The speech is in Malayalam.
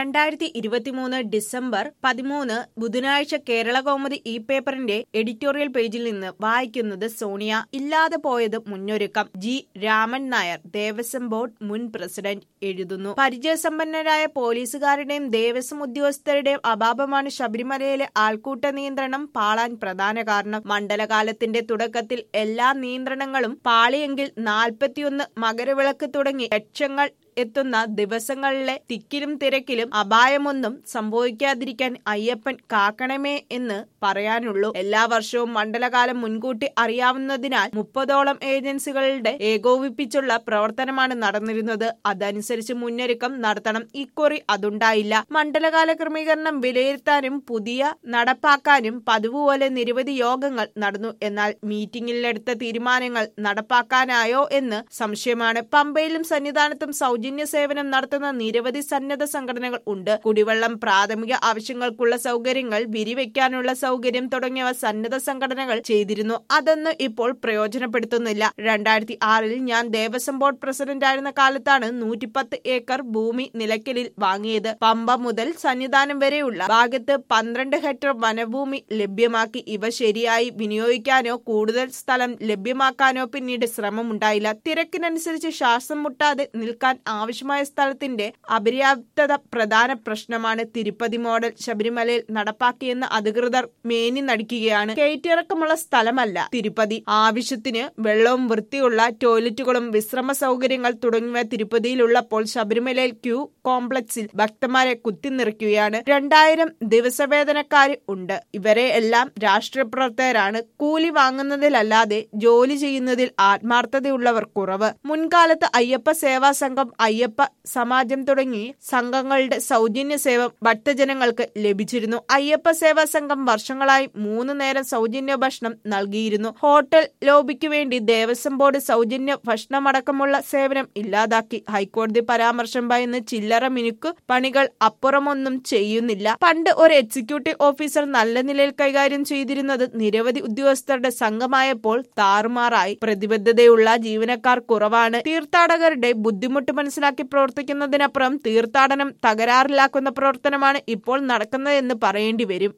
രണ്ടായിരത്തി ഇരുപത്തിമൂന്ന് ഡിസംബർ പതിമൂന്ന് ബുധനാഴ്ച കേരള കൗമുദി ഇ പേപ്പറിന്റെ എഡിറ്റോറിയൽ പേജിൽ നിന്ന് വായിക്കുന്നത് സോണിയ ഇല്ലാതെ പോയത് മുന്നൊരുക്കം ജി രാമൻ നായർ ദേവസ്വം ബോർഡ് മുൻ പ്രസിഡന്റ് എഴുതുന്നു പരിചയസമ്പന്നരായ പോലീസുകാരുടെയും ദേവസ്വം ഉദ്യോഗസ്ഥരുടെയും അഭാവമാണ് ശബരിമലയിലെ ആൾക്കൂട്ട നിയന്ത്രണം പാളാൻ പ്രധാന കാരണം മണ്ഡലകാലത്തിന്റെ തുടക്കത്തിൽ എല്ലാ നിയന്ത്രണങ്ങളും പാളിയെങ്കിൽ നാൽപ്പത്തിയൊന്ന് മകരവിളക്ക് തുടങ്ങി ലക്ഷങ്ങൾ എത്തുന്ന ദിവസങ്ങളിലെ തിക്കിലും തിരക്കിലും അപായമൊന്നും സംഭവിക്കാതിരിക്കാൻ അയ്യപ്പൻ കാക്കണമേ എന്ന് പറയാനുള്ളൂ എല്ലാ വർഷവും മണ്ഡലകാലം മുൻകൂട്ടി അറിയാവുന്നതിനാൽ മുപ്പതോളം ഏജൻസികളുടെ ഏകോപിപ്പിച്ചുള്ള പ്രവർത്തനമാണ് നടന്നിരുന്നത് അതനുസരിച്ച് മുന്നൊരുക്കം നടത്തണം ഇക്കുറി അതുണ്ടായില്ല മണ്ഡലകാല ക്രമീകരണം വിലയിരുത്താനും പുതിയ നടപ്പാക്കാനും പതിവ് പോലെ നിരവധി യോഗങ്ങൾ നടന്നു എന്നാൽ മീറ്റിംഗിലെടുത്ത തീരുമാനങ്ങൾ നടപ്പാക്കാനായോ എന്ന് സംശയമാണ് പമ്പയിലും സന്നിധാനത്തും സൗജന്യ സേവനം നടത്തുന്ന നിരവധി സന്നദ്ധ സംഘടനകൾ ഉണ്ട് കുടിവെള്ളം പ്രാഥമിക ആവശ്യങ്ങൾക്കുള്ള സൗകര്യങ്ങൾ വിരിവെക്കാനുള്ള സൗകര്യം തുടങ്ങിയവ സന്നദ്ധ സംഘടനകൾ ചെയ്തിരുന്നു അതൊന്നും ഇപ്പോൾ പ്രയോജനപ്പെടുത്തുന്നില്ല രണ്ടായിരത്തി ആറിൽ ഞാൻ ദേവസ്വം ബോർഡ് പ്രസിഡന്റ് ആയിരുന്ന കാലത്താണ് നൂറ്റിപ്പത്ത് ഏക്കർ ഭൂമി നിലയ്ക്കലിൽ വാങ്ങിയത് പമ്പ മുതൽ സന്നിധാനം വരെയുള്ള ഭാഗത്ത് പന്ത്രണ്ട് ഹെക്ടർ വനഭൂമി ലഭ്യമാക്കി ഇവ ശരിയായി വിനിയോഗിക്കാനോ കൂടുതൽ സ്ഥലം ലഭ്യമാക്കാനോ പിന്നീട് ശ്രമമുണ്ടായില്ല തിരക്കിനനുസരിച്ച് ശ്വാസം മുട്ടാതെ നിൽക്കാൻ ആവശ്യമായ സ്ഥലത്തിന്റെ അപര്യാപ്തത പ്രധാന പ്രശ്നമാണ് തിരുപ്പതി മോഡൽ ശബരിമലയിൽ നടപ്പാക്കിയെന്ന് അധികൃതർ മേനി നടിക്കുകയാണ് കയറ്റിറക്കമുള്ള സ്ഥലമല്ല തിരുപ്പതി ആവശ്യത്തിന് വെള്ളവും വൃത്തിയുള്ള ടോയ്ലറ്റുകളും വിശ്രമ സൗകര്യങ്ങൾ തുടങ്ങിയവ തിരുപ്പതിയിലുള്ളപ്പോൾ ശബരിമലയിൽ ക്യൂ കോംപ്ലക്സിൽ ഭക്തന്മാരെ കുത്തിനിറയ്ക്കുകയാണ് രണ്ടായിരം ദിവസവേതനക്കാർ ഉണ്ട് ഇവരെ എല്ലാം രാഷ്ട്രീയ പ്രവർത്തകരാണ് കൂലി വാങ്ങുന്നതിലല്ലാതെ ജോലി ചെയ്യുന്നതിൽ ആത്മാർത്ഥതയുള്ളവർ കുറവ് മുൻകാലത്ത് അയ്യപ്പ സേവാ സംഘം അയ്യപ്പ സമാജം തുടങ്ങി സംഘങ്ങളുടെ സൗജന്യ സേവ ഭക്തജനങ്ങൾക്ക് ലഭിച്ചിരുന്നു അയ്യപ്പ സേവാ സംഘം വർഷങ്ങളായി മൂന്ന് നേരം സൗജന്യ ഭക്ഷണം നൽകിയിരുന്നു ഹോട്ടൽ ലോബിക്ക് വേണ്ടി ദേവസ്വം ബോർഡ് സൗജന്യ ഭക്ഷണമടക്കമുള്ള സേവനം ഇല്ലാതാക്കി ഹൈക്കോടതി പരാമർശം ഭയന്ന് ചില്ലറ മിനുക്ക് പണികൾ അപ്പുറമൊന്നും ചെയ്യുന്നില്ല പണ്ട് ഒരു എക്സിക്യൂട്ടീവ് ഓഫീസർ നല്ല നിലയിൽ കൈകാര്യം ചെയ്തിരുന്നത് നിരവധി ഉദ്യോഗസ്ഥരുടെ സംഘമായപ്പോൾ താറുമാറായി പ്രതിബദ്ധതയുള്ള ജീവനക്കാർ കുറവാണ് തീർത്ഥാടകരുടെ ബുദ്ധിമുട്ട് മനസ്സിലാക്കി പ്രവർത്തിക്കുന്നതിനപ്പുറം തീർത്ഥാടനം തകരാറിലാക്കുന്ന പ്രവർത്തനമാണ് ഇപ്പോൾ നടക്കുന്നതെന്ന് പറയേണ്ടി വരും